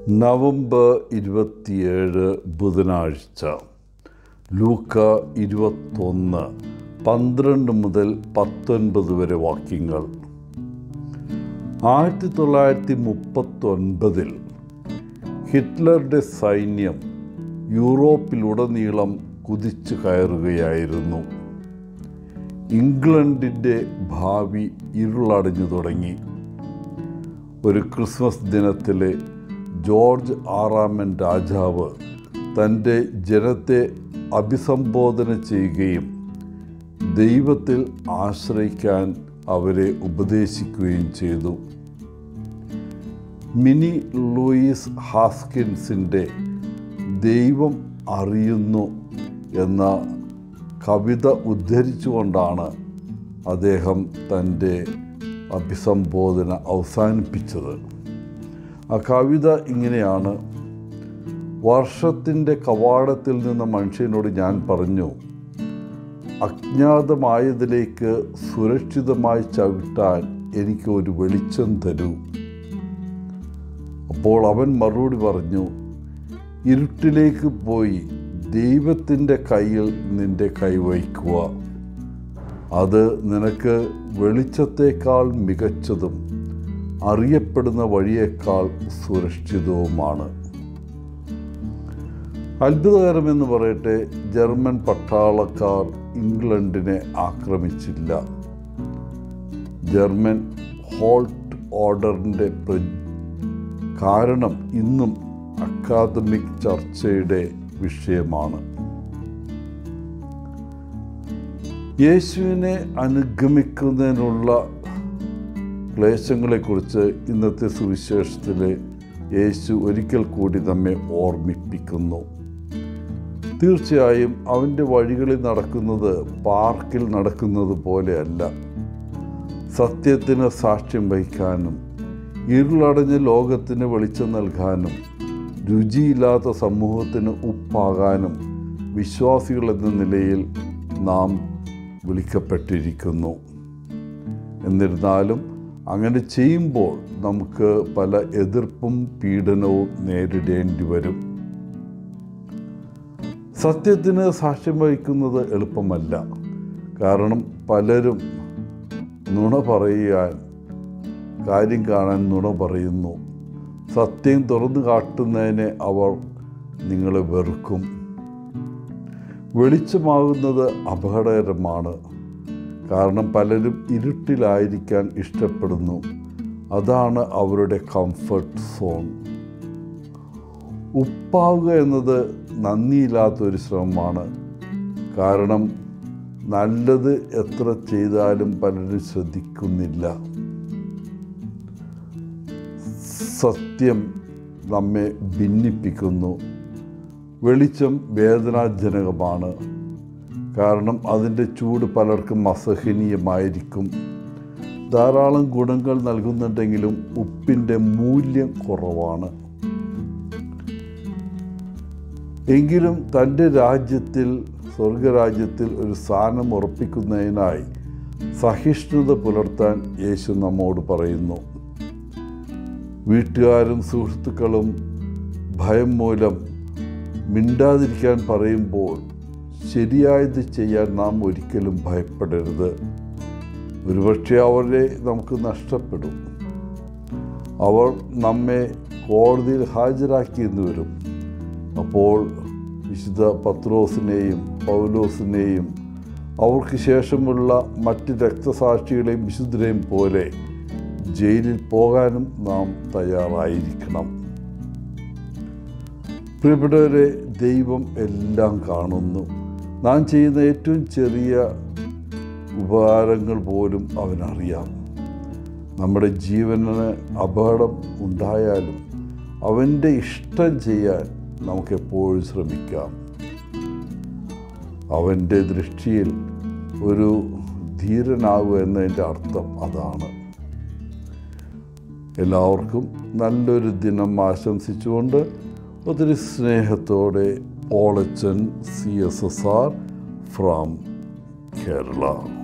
November ഇരുപത്തിയേഴ് ബുധനാഴ്ച ലൂക്ക ഇരുപത്തൊന്ന് പന്ത്രണ്ട് മുതൽ പത്തൊൻപത് വരെ വാക്യങ്ങൾ ആയിരത്തി തൊള്ളായിരത്തി മുപ്പത്തൊൻപതിൽ ഹിറ്റ്ലറുടെ സൈന്യം യൂറോപ്പിലുടനീളം കുതിച്ചു കയറുകയായിരുന്നു ഇംഗ്ലണ്ടിൻ്റെ ഭാവി ഇരുളടഞ്ഞു തുടങ്ങി ഒരു ക്രിസ്മസ് ദിനത്തിലെ ജോർജ് ആറാമൻ രാജാവ് തൻ്റെ ജനത്തെ അഭിസംബോധന ചെയ്യുകയും ദൈവത്തിൽ ആശ്രയിക്കാൻ അവരെ ഉപദേശിക്കുകയും ചെയ്തു മിനി ലൂയിസ് ഹാസ്കിൻസിൻ്റെ ദൈവം അറിയുന്നു എന്ന കവിത ഉദ്ധരിച്ചുകൊണ്ടാണ് അദ്ദേഹം തൻ്റെ അഭിസംബോധന അവസാനിപ്പിച്ചത് ആ കവിത ഇങ്ങനെയാണ് വർഷത്തിൻ്റെ കവാടത്തിൽ നിന്ന് മനുഷ്യനോട് ഞാൻ പറഞ്ഞു അജ്ഞാതമായതിലേക്ക് സുരക്ഷിതമായി ചവിട്ടാൻ എനിക്ക് ഒരു വെളിച്ചം തരൂ അപ്പോൾ അവൻ മറുപടി പറഞ്ഞു ഇരുട്ടിലേക്ക് പോയി ദൈവത്തിൻ്റെ കയ്യിൽ നിൻ്റെ കൈവയ്ക്കുക അത് നിനക്ക് വെളിച്ചത്തേക്കാൾ മികച്ചതും അറിയപ്പെടുന്ന വഴിയേക്കാൾ സുരക്ഷിതവുമാണ് അത്ഭുതകരമെന്ന് പറയട്ടെ ജർമ്മൻ പട്ടാളക്കാർ ഇംഗ്ലണ്ടിനെ ആക്രമിച്ചില്ല ജർമ്മൻ ഹോൾട്ട് ഓർഡറിൻ്റെ കാരണം ഇന്നും അക്കാദമിക് ചർച്ചയുടെ വിഷയമാണ് യേശുവിനെ അനുഗമിക്കുന്നതിനുള്ള ക്ലേശങ്ങളെക്കുറിച്ച് ഇന്നത്തെ സുവിശേഷത്തിൽ യേശു ഒരിക്കൽ കൂടി നമ്മെ ഓർമ്മിപ്പിക്കുന്നു തീർച്ചയായും അവൻ്റെ വഴികളിൽ നടക്കുന്നത് പാർക്കിൽ നടക്കുന്നത് പോലെയല്ല സത്യത്തിന് സാക്ഷ്യം വഹിക്കാനും ഇരുളടഞ്ഞ ലോകത്തിന് വെളിച്ചം നൽകാനും രുചിയില്ലാത്ത സമൂഹത്തിന് ഉപ്പാകാനും വിശ്വാസികൾ എന്ന നിലയിൽ നാം വിളിക്കപ്പെട്ടിരിക്കുന്നു എന്നിരുന്നാലും അങ്ങനെ ചെയ്യുമ്പോൾ നമുക്ക് പല എതിർപ്പും പീഡനവും നേരിടേണ്ടി വരും സത്യത്തിന് സാക്ഷ്യം വഹിക്കുന്നത് എളുപ്പമല്ല കാരണം പലരും നുണ പറയാൻ കാര്യം കാണാൻ നുണ പറയുന്നു സത്യം തുറന്നു കാട്ടുന്നതിനെ അവർ നിങ്ങളെ വെറുക്കും വെളിച്ചമാകുന്നത് അപകടകരമാണ് കാരണം പലരും ഇരുട്ടിലായിരിക്കാൻ ഇഷ്ടപ്പെടുന്നു അതാണ് അവരുടെ കംഫർട്ട് സോൺ ഉപ്പാവുക എന്നത് നന്ദിയില്ലാത്തൊരു ശ്രമമാണ് കാരണം നല്ലത് എത്ര ചെയ്താലും പലരും ശ്രദ്ധിക്കുന്നില്ല സത്യം നമ്മെ ഭിന്നിപ്പിക്കുന്നു വെളിച്ചം വേദനാജനകമാണ് കാരണം അതിൻ്റെ ചൂട് പലർക്കും അസഹനീയമായിരിക്കും ധാരാളം ഗുണങ്ങൾ നൽകുന്നുണ്ടെങ്കിലും ഉപ്പിൻ്റെ മൂല്യം കുറവാണ് എങ്കിലും തൻ്റെ രാജ്യത്തിൽ സ്വർഗരാജ്യത്തിൽ ഒരു സ്ഥാനം ഉറപ്പിക്കുന്നതിനായി സഹിഷ്ണുത പുലർത്താൻ യേശു നമ്മോട് പറയുന്നു വീട്ടുകാരും സുഹൃത്തുക്കളും ഭയം മൂലം മിണ്ടാതിരിക്കാൻ പറയുമ്പോൾ ശരിയായത് ചെയ്യാൻ നാം ഒരിക്കലും ഭയപ്പെടരുത് ഒരുപക്ഷെ അവരെ നമുക്ക് നഷ്ടപ്പെടും അവർ നമ്മെ കോടതിയിൽ ഹാജരാക്കിയെന്ന് വരും അപ്പോൾ വിശുദ്ധ പത്രോസിനെയും പൗലോസിനെയും അവർക്ക് ശേഷമുള്ള മറ്റ് രക്തസാക്ഷികളെയും വിശുദ്ധരെയും പോലെ ജയിലിൽ പോകാനും നാം തയ്യാറായിരിക്കണം പ്രിയപ്പെട്ടവരെ ദൈവം എല്ലാം കാണുന്നു നാം ചെയ്യുന്ന ഏറ്റവും ചെറിയ ഉപകാരങ്ങൾ പോലും അവനറിയാം നമ്മുടെ ജീവന് അപകടം ഉണ്ടായാലും അവൻ്റെ ഇഷ്ടം ചെയ്യാൻ നമുക്കെപ്പോഴും ശ്രമിക്കാം അവൻ്റെ ദൃഷ്ടിയിൽ ഒരു ധീരനാകുക എന്നതിൻ്റെ അർത്ഥം അതാണ് എല്ലാവർക്കും നല്ലൊരു ദിനം ആശംസിച്ചുകൊണ്ട് ഒത്തിരി സ്നേഹത്തോടെ Polachan C S S R from Kerala